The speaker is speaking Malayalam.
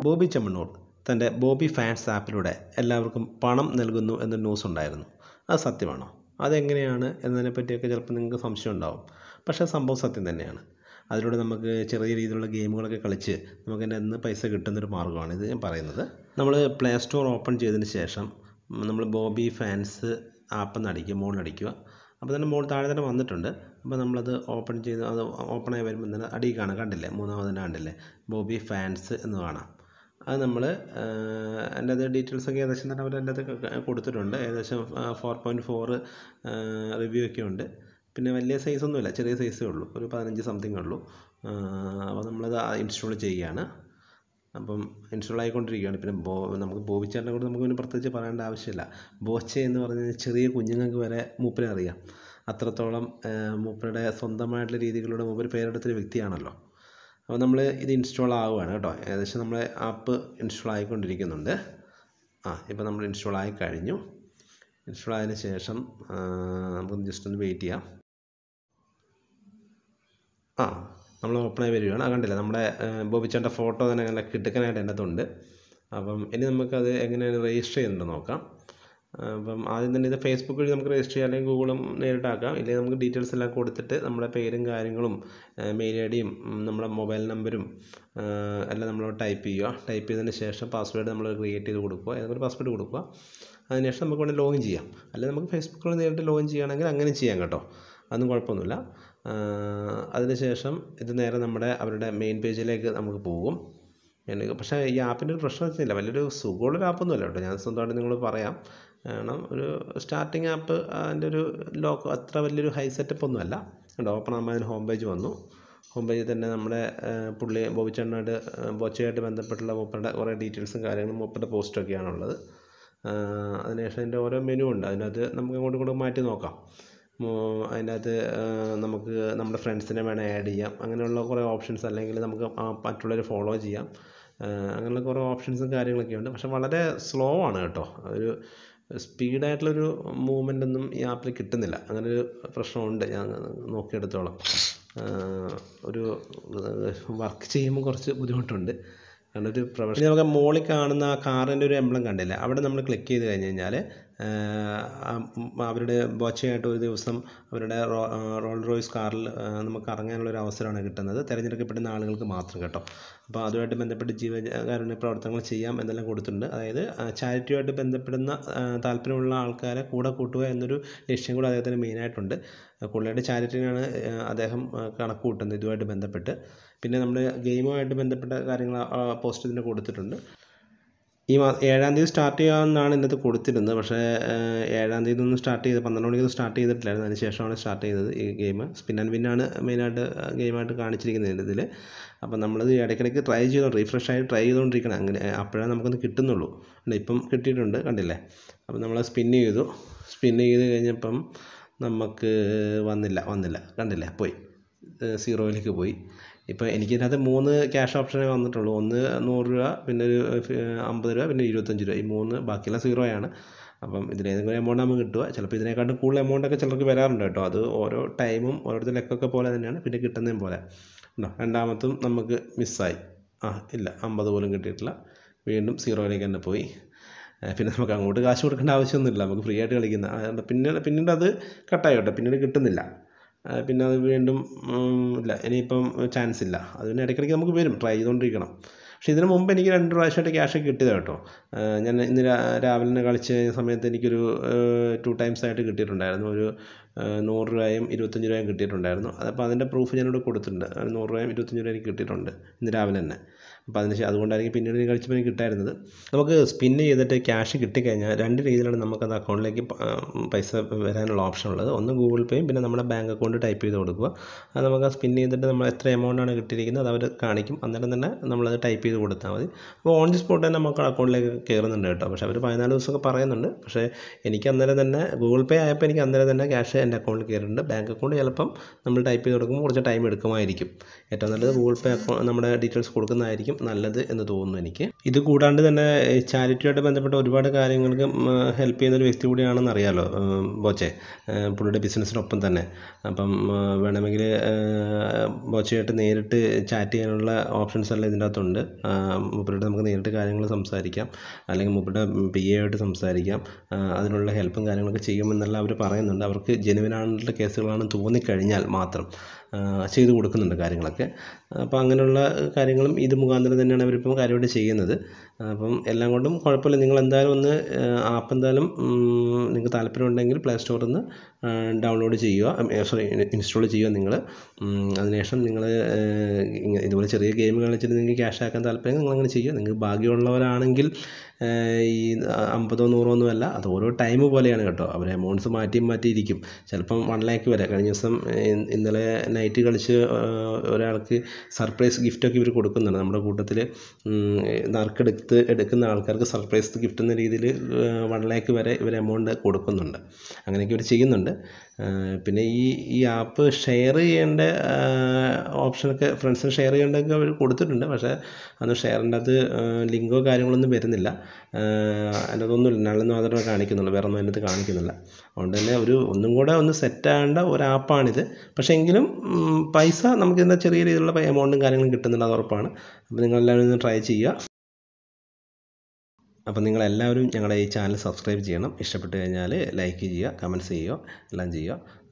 ബോബി ചെമ്മണ്ണൂർ തൻ്റെ ബോബി ഫാൻസ് ആപ്പിലൂടെ എല്ലാവർക്കും പണം നൽകുന്നു എന്ന ന്യൂസ് ഉണ്ടായിരുന്നു അത് സത്യമാണോ അതെങ്ങനെയാണ് എന്നതിനെ പറ്റിയൊക്കെ ചിലപ്പോൾ നിങ്ങൾക്ക് സംശയം ഉണ്ടാവും പക്ഷേ സംഭവം സത്യം തന്നെയാണ് അതിലൂടെ നമുക്ക് ചെറിയ രീതിയിലുള്ള ഗെയിമുകളൊക്കെ കളിച്ച് നമുക്ക് അതിൻ്റെ നിന്ന് പൈസ കിട്ടുന്നൊരു മാർഗ്ഗമാണ് ഇത് ഞാൻ പറയുന്നത് നമ്മൾ പ്ലേ സ്റ്റോർ ഓപ്പൺ ചെയ്തതിന് ശേഷം നമ്മൾ ബോബി ഫാൻസ് ആപ്പ് എന്ന് അടിക്കുക മുകളിലടിക്കുക അപ്പോൾ തന്നെ മുകളിൽ താഴെ തന്നെ വന്നിട്ടുണ്ട് അപ്പോൾ നമ്മളത് ഓപ്പൺ ചെയ്ത് അത് ഓപ്പണായി വരുമ്പോൾ തന്നെ അടി കാണാം കണ്ടില്ലേ മൂന്നാമതിൻ്റെ കണ്ടില്ലേ ബോബി ഫാൻസ് എന്ന് കാണാം അത് നമ്മൾ അതിൻ്റെ അത് ഡീറ്റെയിൽസ് ഒക്കെ ഏകദേശം തന്നെ അവർ അതിൻ്റെ അത് കൊടുത്തിട്ടുണ്ട് ഏകദേശം ഫോർ പോയിൻറ്റ് ഫോറ് റിവ്യൂ ഒക്കെ ഉണ്ട് പിന്നെ വലിയ സൈസൊന്നുമില്ല ചെറിയ സൈസേ ഉള്ളൂ ഒരു പതിനഞ്ച് സംതിങ് ഉള്ളൂ അപ്പോൾ നമ്മളത് ഇൻസ്റ്റാൾ ചെയ്യുകയാണ് അപ്പം ഇൻസ്റ്റാൾ ആയിക്കൊണ്ടിരിക്കുകയാണ് പിന്നെ ബോ നമുക്ക് ബോബിച്ചേട്ടനെ കൂടെ നമുക്ക് പിന്നെ പ്രത്യേകിച്ച് പറയേണ്ട ആവശ്യമില്ല ബോച്ചെ എന്ന് പറഞ്ഞാൽ ചെറിയ കുഞ്ഞുങ്ങൾക്ക് വരെ മൂപ്പരെ അറിയാം അത്രത്തോളം മൂപ്പരുടെ സ്വന്തമായിട്ടുള്ള രീതികളിലൂടെ മൂപ്പര് പേരെടുത്തൊരു വ്യക്തിയാണല്ലോ അപ്പോൾ നമ്മൾ ഇത് ഇൻസ്റ്റാൾ ആവുകയാണ് കേട്ടോ ഏകദേശം നമ്മൾ ആപ്പ് ഇൻസ്റ്റാൾ ആയിക്കൊണ്ടിരിക്കുന്നുണ്ട് ആ ഇപ്പോൾ നമ്മൾ ഇൻസ്റ്റാൾ ആയി കഴിഞ്ഞു ഇൻസ്റ്റാൾ ആയതിനു ശേഷം നമുക്ക് ജസ്റ്റ് ഒന്ന് വെയിറ്റ് ചെയ്യാം ആ നമ്മൾ ഓപ്പണായി വരികയാണ് ആ കണ്ടില്ല നമ്മുടെ ബോബിച്ചാൻ്റെ ഫോട്ടോ തന്നെ നല്ല കിടുക്കനായിട്ട് എൻ്റെ അകത്തുണ്ട് അപ്പം ഇനി നമുക്കത് എങ്ങനെയാണ് രജിസ്റ്റർ ചെയ്യുന്നുണ്ട് നോക്കാം അപ്പം ആദ്യം തന്നെ ഇത് ഫേസ്ബുക്ക് വഴി നമുക്ക് രജിസ്റ്റർ ചെയ്യാം അല്ലെങ്കിൽ ഗൂഗിളും നേരിട്ടാക്കാം ഇല്ലെങ്കിൽ നമുക്ക് ഡീറ്റെയിൽസ് എല്ലാം കൊടുത്തിട്ട് നമ്മുടെ പേരും കാര്യങ്ങളും മെയിൽ ഐ ഡിയും നമ്മുടെ മൊബൈൽ നമ്പരും എല്ലാം നമ്മൾ ടൈപ്പ് ചെയ്യുക ടൈപ്പ് ചെയ്തതിന് ശേഷം പാസ്വേഡ് നമ്മൾ ക്രിയേറ്റ് ചെയ്ത് കൊടുക്കുക ഏതൊരു പാസ്വേഡ് കൊടുക്കുക അതിനുശേഷം നമുക്ക് വേണമെങ്കിൽ ലോഗിൻ ചെയ്യാം അല്ലെങ്കിൽ നമുക്ക് ഫേസ്ബുക്കിൽ നേരിട്ട് ലോഗിൻ ചെയ്യുകയാണെങ്കിൽ അങ്ങനെ ചെയ്യാം കേട്ടോ അതൊന്നും കുഴപ്പമൊന്നുമില്ല അതിനുശേഷം ഇത് നേരെ നമ്മുടെ അവരുടെ മെയിൻ പേജിലേക്ക് നമുക്ക് പോകും എനിക്ക് പക്ഷേ ഈ ആപ്പിൻ്റെ ഒരു പ്രശ്നം വെച്ചില്ല വലിയൊരു സുഖമുള്ളൊരു ആപ്പൊന്നുമല്ല കേട്ടോ ഞാൻ സ്വന്തമായിട്ട് നിങ്ങൾ പറയാം കാരണം ഒരു സ്റ്റാർട്ടിങ് ആപ്പ് അതിൻ്റെ ഒരു ലോക്ക് അത്ര വലിയൊരു ഹൈ സെറ്റപ്പ് ഒന്നുമല്ല കേട്ടോ ഓപ്പൺ ആകുമ്പോൾ അതിന് ഹോം പേജ് വന്നു ഹോം പേജിൽ തന്നെ നമ്മുടെ പുള്ളി ബോബിച്ചണ്ണായിട്ട് ബോച്ചയായിട്ട് ബന്ധപ്പെട്ടുള്ള മൂപ്പരുടെ കുറേ ഡീറ്റെയിൽസും കാര്യങ്ങളും മൂപ്പരുടെ പോസ്റ്റൊക്കെയാണുള്ളത് അതിനുശേഷം അതിൻ്റെ ഓരോ മെനു ഉണ്ട് അതിനകത്ത് നമുക്ക് അങ്ങോട്ടും ഇങ്ങോട്ടും മാറ്റി നോക്കാം അതിനകത്ത് നമുക്ക് നമ്മുടെ ഫ്രണ്ട്സിനെ വേണേൽ ആഡ് ചെയ്യാം അങ്ങനെയുള്ള കുറേ ഓപ്ഷൻസ് അല്ലെങ്കിൽ നമുക്ക് മറ്റുള്ളവരെ ഫോളോ ചെയ്യാം അങ്ങനെയുള്ള കുറേ ഓപ്ഷൻസും കാര്യങ്ങളൊക്കെ ഉണ്ട് പക്ഷെ വളരെ സ്ലോ ആണ് കേട്ടോ ഒരു സ്പീഡായിട്ടുള്ളൊരു മൂവ്മെൻ്റ് ഒന്നും ഈ ആപ്പിൽ കിട്ടുന്നില്ല അങ്ങനെ ഒരു പ്രശ്നമുണ്ട് ഞാൻ നോക്കിയെടുത്തോളം ഒരു വർക്ക് ചെയ്യുമ്പോൾ കുറച്ച് ബുദ്ധിമുട്ടുണ്ട് കാരണം ഒരു പ്രൊഫഷൻ നമുക്ക് മുകളിൽ കാണുന്ന ആ കാറിൻ്റെ ഒരു എംബ്ലം കണ്ടില്ല അവിടെ നമ്മൾ ക്ലിക്ക് ചെയ്ത് കഴിഞ്ഞ് കഴിഞ്ഞാൽ അവരുടെ ബോച്ചയായിട്ട് ഒരു ദിവസം അവരുടെ റോൾ റോയ്സ് കാറിൽ നമുക്ക് ഇറങ്ങാനുള്ള ഒരു അവസരമാണ് കിട്ടുന്നത് തിരഞ്ഞെടുക്കപ്പെടുന്ന ആളുകൾക്ക് മാത്രം കേട്ടോ അപ്പോൾ അതുമായിട്ട് ബന്ധപ്പെട്ട് ജീവകാരുണ്യ പ്രവർത്തനങ്ങൾ ചെയ്യാം എന്നെല്ലാം കൊടുത്തിട്ടുണ്ട് അതായത് ചാരിറ്റിയുമായിട്ട് ബന്ധപ്പെടുന്ന താല്പര്യമുള്ള ആൾക്കാരെ കൂടെ കൂട്ടുക എന്നൊരു ലക്ഷ്യം കൂടെ അദ്ദേഹത്തിന് മെയിനായിട്ടുണ്ട് പുള്ളിയുടെ ചാരിറ്റിനാണ് അദ്ദേഹം കണക്ക് കൂട്ടുന്നത് ഇതുമായിട്ട് ബന്ധപ്പെട്ട് പിന്നെ നമ്മൾ ഗെയിമുമായിട്ട് ബന്ധപ്പെട്ട കാര്യങ്ങൾ പോസ്റ്റ് ഇതിന് കൊടുത്തിട്ടുണ്ട് ഈ മാ ഏഴാം തീയതി സ്റ്റാർട്ട് ചെയ്യാമെന്നാണ് ഇതിനകത്ത് കൊടുത്തിരുന്നത് പക്ഷേ ഏഴാം തീയതി ഒന്നും സ്റ്റാർട്ട് ചെയ്ത് പന്ത്രണ്ട് മണിക്ക് സ്റ്റാർട്ട് ചെയ്തിട്ടില്ലായിരുന്നു അതിന് ശേഷമാണ് സ്റ്റാർട്ട് ചെയ്തത് ഈ ഗെയിം സ്പിൻ ആൻഡ് വിന്നാണ് മെയിനായിട്ട് ഗെയിമായിട്ട് കാണിച്ചിരിക്കുന്നത് ഇതിൽ അപ്പം നമ്മളത് ഇടയ്ക്കിടയ്ക്ക് ട്രൈ ചെയ്തോ റിഫ്രഷ് ആയി ട്രൈ ചെയ്തുകൊണ്ടിരിക്കണം അങ്ങനെ അപ്പോഴേ നമുക്കൊന്ന് കിട്ടുന്നുള്ളൂ ഇപ്പം കിട്ടിയിട്ടുണ്ട് കണ്ടില്ലേ അപ്പം നമ്മൾ സ്പിൻ ചെയ്തു സ്പിൻ ചെയ്ത് കഴിഞ്ഞപ്പം നമുക്ക് വന്നില്ല വന്നില്ല കണ്ടില്ലേ പോയി സീറോയിലേക്ക് പോയി ഇപ്പോൾ എനിക്കിതിനകത്ത് മൂന്ന് ക്യാഷ് ഓപ്ഷനേ വന്നിട്ടുള്ളൂ ഒന്ന് നൂറ് രൂപ പിന്നെ ഒരു അമ്പത് രൂപ പിന്നെ ഇരുപത്തഞ്ച് രൂപ ഈ മൂന്ന് ബാക്കിയെല്ലാം സീറോയാണ് അപ്പം ഇതിലേതെങ്കിലും എമൗണ്ട് നമുക്ക് കിട്ടുക ചിലപ്പോൾ ഇതിനെക്കാട്ടും കൂടുതൽ എമൗണ്ടൊക്കെ ചിലർക്ക് വരാറുണ്ട് കേട്ടോ അത് ഓരോ ടൈമും ഓരോരുത്തർ ലെക്കൊക്കെ പോലെ തന്നെയാണ് പിന്നെ കിട്ടുന്നതും പോലെ ഉണ്ടോ രണ്ടാമത്തും നമുക്ക് മിസ്സായി ആ ഇല്ല അമ്പത് പോലും കിട്ടിയിട്ടില്ല വീണ്ടും സീറോയിലേക്ക് തന്നെ പോയി പിന്നെ നമുക്ക് അങ്ങോട്ട് കാശ് കൊടുക്കേണ്ട ആവശ്യമൊന്നുമില്ല നമുക്ക് ഫ്രീ ആയിട്ട് കളിക്കുന്ന പിന്നീട് പിന്നീട് അത് കട്ടായി കേട്ടോ പിന്നീട് കിട്ടുന്നില്ല പിന്നെ അത് വീണ്ടും ഇല്ല ഇനിയിപ്പം ചാൻസ് ഇല്ല അതിന് ഇടയ്ക്കിടയ്ക്ക് നമുക്ക് വരും ട്രൈ ചെയ്തുകൊണ്ടിരിക്കണം പക്ഷേ ഇതിന് മുമ്പ് എനിക്ക് രണ്ട് പ്രാവശ്യമായിട്ട് ക്യാഷ് കിട്ടിയത് കേട്ടോ ഞാൻ ഇന്ന് രാവിലെ തന്നെ കളിച്ച സമയത്ത് എനിക്കൊരു ടു ടൈംസ് ആയിട്ട് കിട്ടിയിട്ടുണ്ടായിരുന്നു ഒരു നൂറ് രൂപയും ഇരുപത്തഞ്ച് രൂപയും കിട്ടിയിട്ടുണ്ടായിരുന്നു അപ്പോൾ അതിൻ്റെ പ്രൂഫ് ഞാനിവിടെ കൊടുത്തിട്ടുണ്ട് നൂറ് രൂപയും ഇരുപത്തഞ്ച് രൂപയും എനിക്ക് കിട്ടിയിട്ടുണ്ട് ഇന്ന് രാവിലെ തന്നെ അപ്പോൾ അതിന് ശേഷം അതുകൊണ്ടായിരിക്കും പിന്നീട് നീ കളിച്ചപ്പോൾ എനിക്ക് കിട്ടായിരുന്നത് നമുക്ക് സ്പിൻ ചെയ്തിട്ട് ക്യാഷ് കിട്ടിക്കഴിഞ്ഞാൽ രണ്ട് രീതിയിലാണ് നമുക്കത് അക്കൗണ്ടിലേക്ക് പൈസ വരാനുള്ള ഓപ്ഷൻ ഉള്ളത് ഒന്ന് ഗൂഗിൾ പേയും പിന്നെ നമ്മുടെ ബാങ്ക് അക്കൗണ്ട് ടൈപ്പ് ചെയ്ത് കൊടുക്കുക അത് നമുക്ക് സ്പിൻ ചെയ്തിട്ട് നമ്മൾ എത്ര എമൗണ്ടാണ് കിട്ടിയിരിക്കുന്നത് അത് അവർ കാണിക്കും അന്നേരം തന്നെ നമ്മളത് ടൈപ്പ് ചെയ്ത് കൊടുത്താൽ മതി അപ്പോൾ ഓൺ ദി സ്പോട്ട് തന്നെ നമുക്ക് അക്കൗണ്ടിലേക്ക് കയറുന്നുണ്ട് കേട്ടോ പക്ഷേ അവർ പതിനാല് ദിവസമൊക്കെ പറയുന്നുണ്ട് പക്ഷേ എനിക്ക് അന്നേരം തന്നെ ഗൂഗിൾ പേ ആയപ്പോൾ എനിക്ക് അന്നേരം തന്നെ ക്യാഷ് എൻ്റെ അക്കൗണ്ടിൽ കയറിയിട്ടുണ്ട് ബാങ്ക് അക്കൗണ്ട് ചിലപ്പം നമ്മൾ ടൈപ്പ് ചെയ്ത് കൊടുക്കുമ്പോൾ കുറച്ച് ടൈം എടുക്കുമായിരിക്കും ഏറ്റവും നല്ലത് ഗൂഗിൾ പേ അക്കൗണ്ട് നമ്മുടെ ഡീറ്റെയിൽസ് കൊടുക്കുന്നതായിരിക്കും നല്ലത് എന്ന് തോന്നുന്നു എനിക്ക് ഇത് കൂടാണ്ട് തന്നെ ചാരിറ്റിയായിട്ട് ബന്ധപ്പെട്ട ഒരുപാട് കാര്യങ്ങൾക്ക് ഹെൽപ്പ് ചെയ്യുന്ന ഒരു വ്യക്തി കൂടിയാണെന്ന് അറിയാമല്ലോ ബോച്ചെ പുള്ളിയുടെ ബിസിനസ്സിനൊപ്പം തന്നെ അപ്പം വേണമെങ്കിൽ ബോച്ചയായിട്ട് നേരിട്ട് ചാറ്റ് ചെയ്യാനുള്ള ഓപ്ഷൻസ് എല്ലാം ഇതിൻ്റെ അകത്തുണ്ട് മൂപ്പരോട് നമുക്ക് നേരിട്ട് കാര്യങ്ങൾ സംസാരിക്കാം അല്ലെങ്കിൽ മൂപ്പരുടെ പി എ ആയിട്ട് സംസാരിക്കാം ആ, അതിനുള്ള ഹെൽപ്പും കാര്യങ്ങളൊക്കെ ചെയ്യുമെന്നെല്ലാം അവർ പറയുന്നുണ്ട് അവർക്ക് ജെനുവിൻ ആയിട്ടുള്ള കേസുകളാണെന്ന് തോന്നിക്കഴിഞ്ഞാൽ മാത്രം ആ, ചെയ്തു കൊടുക്കുന്നുണ്ട് കാര്യങ്ങളൊക്കെ അപ്പോൾ അങ്ങനെയുള്ള കാര്യങ്ങളും ഇത് മുഖാന്തരം തന്നെയാണ് അവരിപ്പം കാര്യമായിട്ട് ചെയ്യുന്നത് അപ്പം എല്ലാം കൊണ്ടും കുഴപ്പമില്ല നിങ്ങൾ എന്തായാലും ഒന്ന് ആപ്പ് എന്തായാലും ഉം, നിങ്ങൾക്ക് താല്പര്യമുണ്ടെങ്കിൽ പ്ലേ സ്റ്റോറിൽ നിന്ന് ഡൗൺലോഡ് ചെയ്യുക സോറി ഇൻസ്റ്റാൾ ചെയ്യുക നിങ്ങൾ അതിനുശേഷം നിങ്ങൾ ഇതുപോലെ ചെറിയ ഗെയിം കളിച്ചിട്ട് നിങ്ങൾക്ക് ക്യാഷ് ആക്കാൻ താല്പര്യം നിങ്ങൾ അങ്ങനെ ചെയ്യുക നിങ്ങൾക്ക് ഭാഗ്യമുള്ളവരാണെങ്കിൽ ഏഹ്, ഈ അമ്പതോ നൂറോ ഒന്നും അല്ല അത് ഓരോ ടൈം പോലെയാണ് കേട്ടോ അവർ എമൗണ്ട്സ് മാറ്റി മാറ്റി ഇരിക്കും ചിലപ്പം വൺ ലാക്ക് വരെ കഴിഞ്ഞ ദിവസം ഇ- ഇന്നലെ നൈറ്റ് കളിച്ച് ഏഹ്, ഒരാൾക്ക് സർപ്രൈസ് ഗിഫ്റ്റൊക്കെ ഇവർ കൊടുക്കുന്നുണ്ട് നമ്മുടെ കൂട്ടത്തിൽ നറുക്കെടുത്ത് എടുക്കുന്ന ആൾക്കാർക്ക് സർപ്രൈസ് ഗിഫ്റ്റ് എന്ന രീതിയിൽ വൺ ലാക്ക് വരെ ഇവർ എമൗണ്ട് കൊടുക്കുന്നുണ്ട് അങ്ങനെയൊക്കെ ഇവർ ചെയ്യുന്നുണ്ട് ഏഹ്, പിന്നെ ഈ ഈ ആപ്പ് ഷെയർ ചെയ്യേണ്ട ഓപ്ഷനൊക്കെ ഫ്രണ്ട്സിന് ഷെയർ ചെയ്യേണ്ടതൊക്കെ അവർ കൊടുത്തിട്ടുണ്ട് പക്ഷേ അന്ന് ഷെയറിൻ്റെ അത് ലിങ്കോ കാര്യങ്ങളൊന്നും വരുന്നില്ല അതിൻ്റെ അതൊന്നുമില്ല നല്ലെന്ന് മാത്രമേ കാണിക്കുന്നുള്ളൂ വേറെ ഒന്നും അതിനകത്ത് കാണിക്കുന്നില്ല അതുകൊണ്ട് തന്നെ ഒരു ഒന്നും കൂടെ ഒന്ന് സെറ്റ് ആകേണ്ട ഒരു ആപ്പാണിത് പക്ഷേ എങ്കിലും ഉം, പൈസ നമുക്ക് ഇതിൻ്റെ ചെറിയ രീതിയിലുള്ള എമൗണ്ടും കാര്യങ്ങളും കിട്ടുന്നുണ്ട് അത് ഉറപ്പാണ് അപ്പോൾ നിങ്ങളെല്ലാവരും ഒന്ന് ട്രൈ ചെയ്യുക അപ്പോൾ നിങ്ങളെല്ലാവരും ഞങ്ങളുടെ ഈ ചാനൽ സബ്സ്ക്രൈബ് ചെയ്യണം ഇഷ്ടപ്പെട്ട് കഴിഞ്ഞാൽ ലൈക്ക് ചെയ്യുക കമൻറ്റ്സ് ചെയ്യുക എല്ലാം ചെയ്യുക